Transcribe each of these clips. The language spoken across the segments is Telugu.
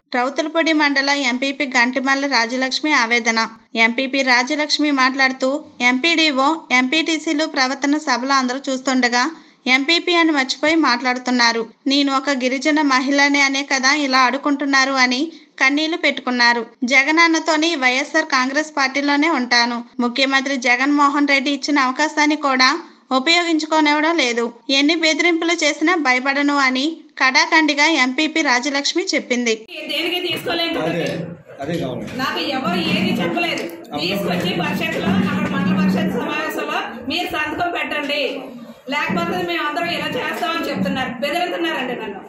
రౌతులపూడి మండల ఎంపీపీ గంటిమల్ల రాజలక్ష్మి ఆవేదన ఎంపీపీ రాజలక్ష్మి మాట్లాడుతూ ఎంపీడీఓ ఎంపీటీసీలు ప్రవర్తన సభలో అందరూ చూస్తుండగా ఎంపీపీ అని మర్చిపోయి మాట్లాడుతున్నారు నేను ఒక గిరిజన మహిళనే అనే కదా ఇలా ఆడుకుంటున్నారు అని కన్నీళ్లు పెట్టుకున్నారు జగనన్నతోని వైఎస్ఆర్ కాంగ్రెస్ పార్టీలోనే ఉంటాను ముఖ్యమంత్రి జగన్మోహన్ రెడ్డి ఇచ్చిన అవకాశాన్ని కూడా ఉపయోగించుకోనివ్వడం లేదు ఎన్ని బెదిరింపులు చేసినా భయపడను అని కడాఖండిగా ఎంపీపీ రాజలక్ష్మి చెప్పింది దేనికి తీసుకోలేం అదే కాబట్టి అదే కావాలి నాకు ఎవరు ఏది చెప్పలేదు తీసుకొచ్చి పరిషత్లో అక్కడ మండల పరిషత్ సమావేశంలో మీరు సంతకం పెట్టండి లేకపోతే మేము అందరం ఇలా చేస్తామని చెప్తున్నారు బెదిరిస్తున్నారండి నన్ను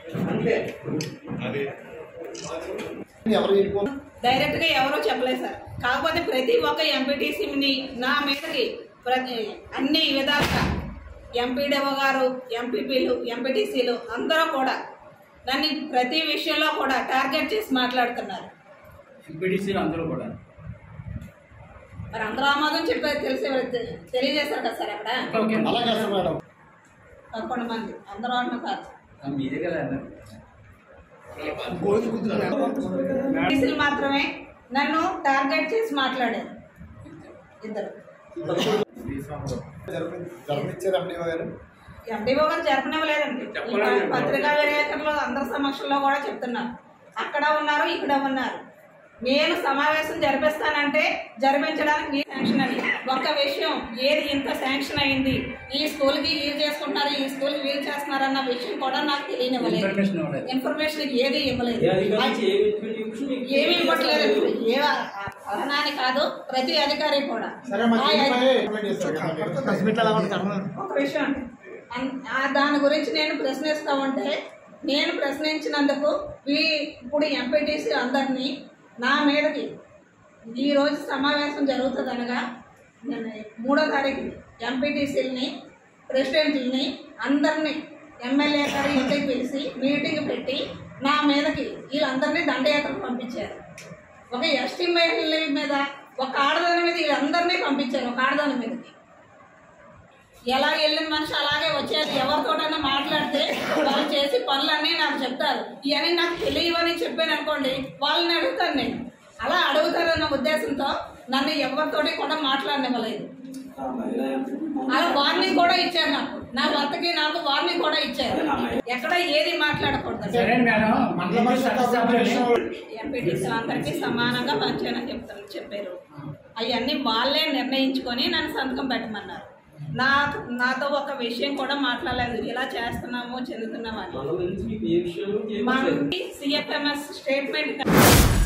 డైరెక్ట్ గా ఎవరో చెప్పలేదు సార్ కాకపోతే ప్రతి ఒక్క ఎంపీటీసీని నా మీదకి ప్రతి అన్ని విధాలుగా ఎంపీడీఓ గారు ఎంపీపీలు ఎంపీటీసీలు అందరూ కూడా నన్ను ప్రతి విషయంలో కూడా టార్గెట్ చేసి మాట్లాడుతున్నారు ఎంపీటీసీలు అందరూ కూడా మరి అందరూ ఆమోదం చెప్పేది తెలిసి తెలియజేశారు కదా సార్ అక్కడ అలాగే సార్ మేడం పదకొండు మంది అందరూ అన్న కాదు మీదే కదా ఎంపీటీసీలు మాత్రమే నన్ను టార్గెట్ చేసి మాట్లాడారు ఇద్దరు జరపనిచ్చారు ఎంపీఓ గారు ఎంపీఓ గారు జరపనివ్వలేదండి ఈ పత్రికా విలేకరులు అందరి సమక్షంలో కూడా చెప్తున్నారు అక్కడ ఉన్నారు ఇక్కడ ఉన్నారు నేను సమావేశం జరిపిస్తానంటే జరిపించడానికి మీ శాంక్షన్ అని ఒక్క విషయం ఏది ఇంత శాంక్షన్ అయింది ఈ స్కూల్కి వీలు చేసుకుంటున్నారు ఈ స్కూల్కి వీలు చేస్తున్నారు అన్న విషయం కూడా నాకు తెలియనివ్వలేదు ఇన్ఫర్మేషన్ ఇవ్వలేదు. ఇన్ఫర్మేషన్ ఏది ఇవ్వలేదు ఏ అధికారి నుంచి ఏ వ్యక్తి నుంచి మీకు ఏమీ ఇవ్వట్లేదు ఏ అదనాని కాదు ప్రతి అధికారి కూడా సరే మా ఆ దీనిపై కంప్లైంట్ చేస్తారు కదా ప్రెస్ మీట్లో ఎలా ఉంటుంది ఒక విషయం అండి అన్- ఆ దాని గురించి నేను ప్రశ్నిస్తా ఉంటే నేను ప్రశ్నించినందుకు ఈ ఇప్పుడు ఎంపీటీసీ అందరినీ నా మీదకి ఈ రోజు సమావేశం జరుగుతుంది అనగా నేను మూడో తారీఖు ఎంపీటీసీలని ప్రెసిడెంట్లని అందరినీ ఎమ్మెల్యే గారి ఇంటికి పిలిచి మీటింగ్ పెట్టి నా మీదకి వీళ్ళందరినీ దండయాత్రకు పంపించారు ఒక ఎస్టీ మహిళల మీద ఒక ఆడదాని మీద వీళ్ళందరినీ పంపించారు ఒక ఆడదాని మీదకి ఎలా వెళ్ళిన మనిషి అలాగే వచ్చేది ఎవరితోటైనా మాట్లాడితే వాళ్ళు చేసి పనులన్నీ నాకు చెప్తారు ఇవన్నీ నాకు తెలియవని చెప్పాను అనుకోండి వాళ్ళని అడుగుతాను నేను అలా అడుగుతారన్న ఉద్దేశంతో నన్ను ఎవరితోటి కూడా మాట్లాడనివ్వలేదు అలా వార్నింగ్ కూడా ఇచ్చారు నాకు నా భర్తకి నాకు వార్నింగ్ కూడా ఇచ్చారు ఎక్కడ ఏది మాట్లాడకూడదు సరే మేడం మండల పరిషత్ అభివృద్ధి ఎంపీటీసీలు అందరికీ సమానంగా పంచానని చెప్తారు చెప్పారు అవన్నీ వాళ్ళే నిర్ణయించుకొని నన్ను సంతకం పెట్టమన్నారు నాకు నాతో ఒక విషయం కూడా మాట్లాడలేదు ఇలా చేస్తున్నాము చెందుతున్నాము అని మన గురించి మీకు ఏ విషయం మనకి సిఎఫ్ఎంఎస్ స్టేట్మెంట్